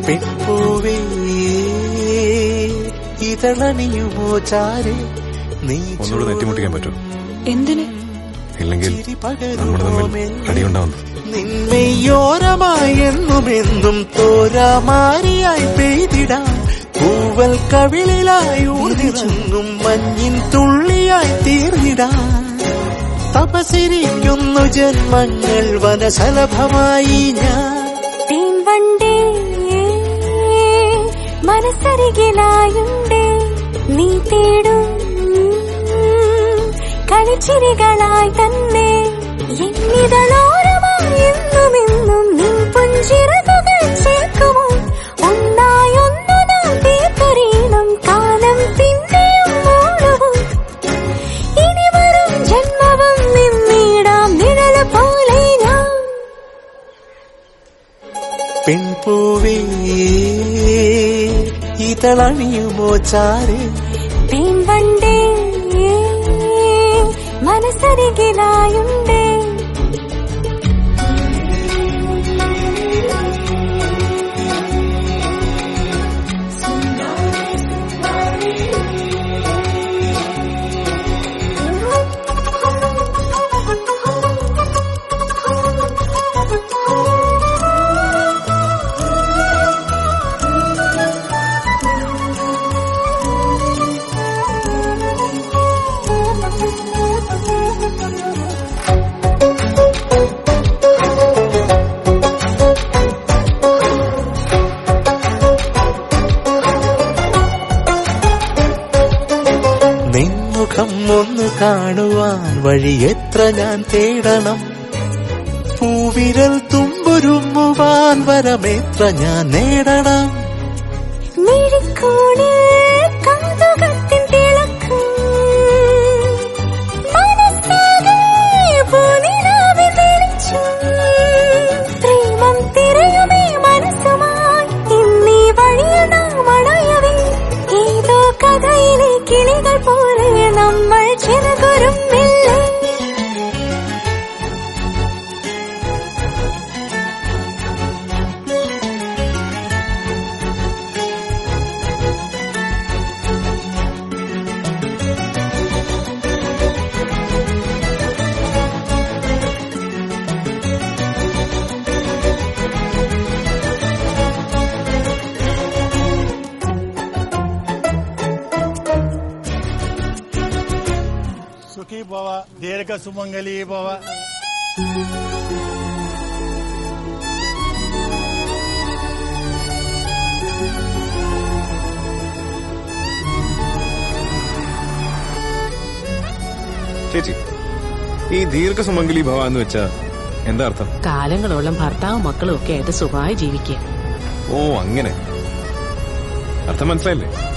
പെൺപൂവേ ഇതളണിയുമോ ചാരെ നീ ഒന്നുകൂടെ നെറ്റിമുട്ടിക്കാൻ പറ്റുമോ എന്തിന് ഇല്ലെങ്കിൽ നമ്മൾ തമ്മിൽ അടിയുണ്ടാവുന്നു നിന്മയോരമായി എന്നുമെന്നും തോരാമാരിയായി പെയ്തിടാം പൂവൽ കവിളിലായി ഊർന്നിറങ്ങും മഞ്ഞിൻ തുള്ളിയായി തീർന്നിടാം തപസിരിക്കുന്നു ജന്മങ്ങൾ വനശലഭമായി ഞാൻ തേൻവണ്ടേ മനസ്സരികിലായുണ്ടേ നീ തേടും കളിച്ചിരികളായി തന്നെ എന്നിതളോരമായി എന്നുമെന്നും നീ പുഞ്ചിറകുകൾ ചേർക്കുമോ ഒന്നായി ഒന്നു നാം തീർത്തറിയണം കാലം പിന്നെയും ഓടുവും ഇനി വരും ജന്മവും നിന്നിടാം നിഴല് പോലെ ഞാൻ പെൺപൂവേ ഇതളണിയുമോ ചാരെ തേൻവണ്ടേ മനസ്സരികിലായുണ്ടേ നിൻമുഖം ഒന്ന് കാണുവാൻ വഴി എത്ര ഞാൻ തേടണം പൂവിരൽ തുമ്പുരുമ്മുവാൻ വരമെത്ര ഞാൻ നേടണം മിഴിക്കൂടിൽ കൗതുകത്തിൻ തിളക്കം. മനസ്സാകെ പൂനിലാവിൻ വെളിച്ചം. പ്രേമം തിരയുമീ മനസ്സുമായി ഇന്നീ വഴിയിൽ നാം അണയവേ. ഏതോ കഥയിലെ കിളികൾ പോലെ നമ്മൾ ചിറകുരുന്നില്ലേ సుఖీ భవ దీర్ఘ సుమంగళీ భవ ചേച്ചി ഈ ദീർഘസുമംഗലി ഭവ എന്ന് വെച്ചാ എന്താ അർത്ഥം കാലങ്ങളോളം ഭർത്താവും മക്കളും ഒക്കെ ആയിട്ട് സുഖമായി ജീവിക്കുക ഓ അങ്ങനെ അർത്ഥം മനസ്സിലായില്ലേ